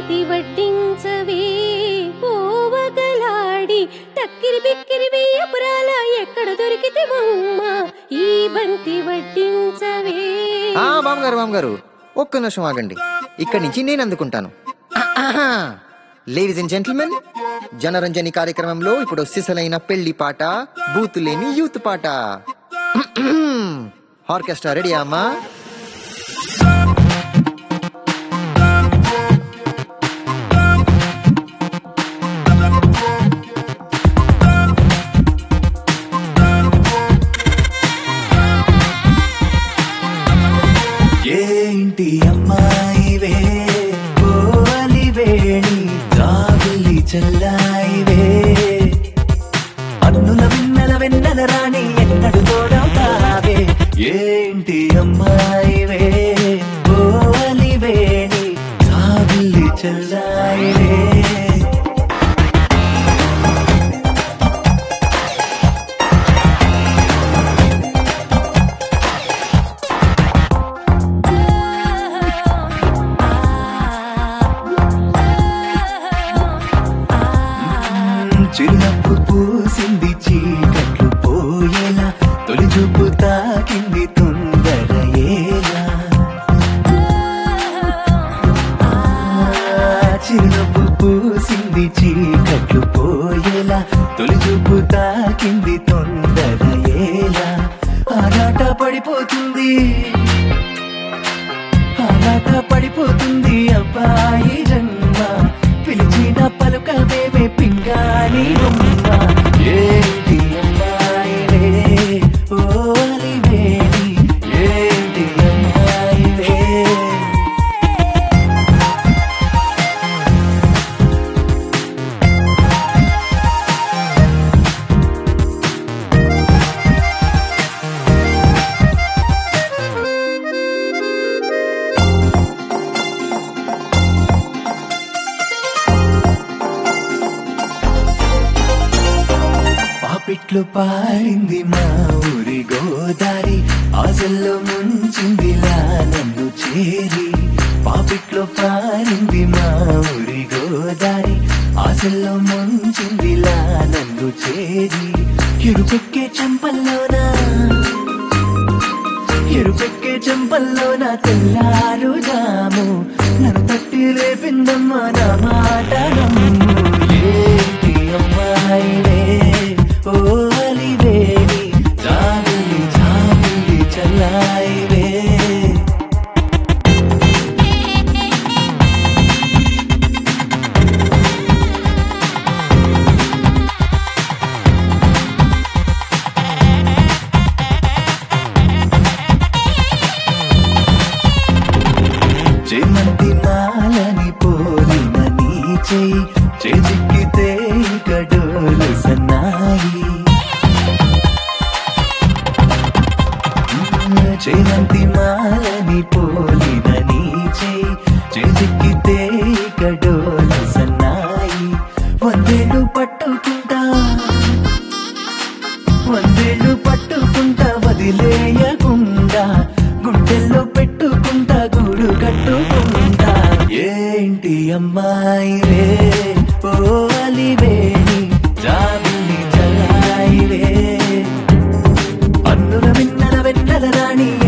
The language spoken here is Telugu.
బంతి వడ్డించవే పోవగలాడి టక్కిరి బిక్కిరి వేయపురాల ఎక్కడ దొరికితే బొమ్మ ఈ బంతి వడ్డించవే ఆ బామ్మగారు బామ్మగారు ఒక్క నిమిషం ఆగండి ఇక్కడి నుంచి నేను అందుకుంటాను లేడీస్ అండ్ జెంటిల్మెన్ జనరంజని కార్యక్రమంలో ఇప్పుడు సిసలైన పెళ్లి పాట బూతు లేని యూత్ పాట ఆర్కెస్ట్రా రెడీ అమ్మా ఏంటి అమ్మాయివే కోవలి వేణి కాబులి చెల్లాయివే అన్నుల విన్నల వెన్నెల రాణి ఎన్నడు తోడవుతావే ఏంటి అమ్మాయివే కోవలి వేణి కాబులి చెల్లాయివే చిరునవ్వు పూసింది చీకట్లు పోయేలా తొలి చూపు తాకింది తొందర ఏలా చిరునవ్వు పూసింది చీకట్లు పోయేలా తొలి చూపు తాకింది తొందర ఏలా ఆరాట పడిపోతుంది ఆరాట పడిపోతుంది అబ్బాయి జన్మ పిలిచిన పలుకవేమే పింగాని బొమ్మ ఏంటి అమ్మాయివే ఓ అలివేణి ఏంటి అమ్మాయివే పాపిట్లు పారింది మా ఊరి గోదారి ఆశల్లో ముంచిందిలా నన్ను చేరి పాపిట్లో పారింది మా ఊరి గోదారి ఆశల్లో ముంచిందిలా నన్ను చేరి ఎరుపెక్కే చంపల్లోనా ఎరుపెక్కే చెంపల్లోన తెల్లారు జాము నన్ను తట్టి లేపిందమ్మా నా మాట నమ్ము ఏంటి అమ్మాయివే ఓ అలివేణి జాబిలి జాబిలి చల్లాయివే చేమంతి మాలని పోలిన నీ చేయి చేజిక్కితే గడోలు సన్నాయి చేమంతి మాలని పోలిన నీ చేయి చేజిక్కితే గడోలు సన్నాయి వందేళ్ళు పట్టుకుంటా వందేళ్ళు పట్టుకుంటా వదిలేయకుండా గుండెల్లో పెట్టుకుంటా గూడు కట్టుకుంటా ఏంటి అమ్మాయివే ఓ అలివేణి జాబిలి చలాయివే అన్నుల వెన్నెల వెన్నెల రాణి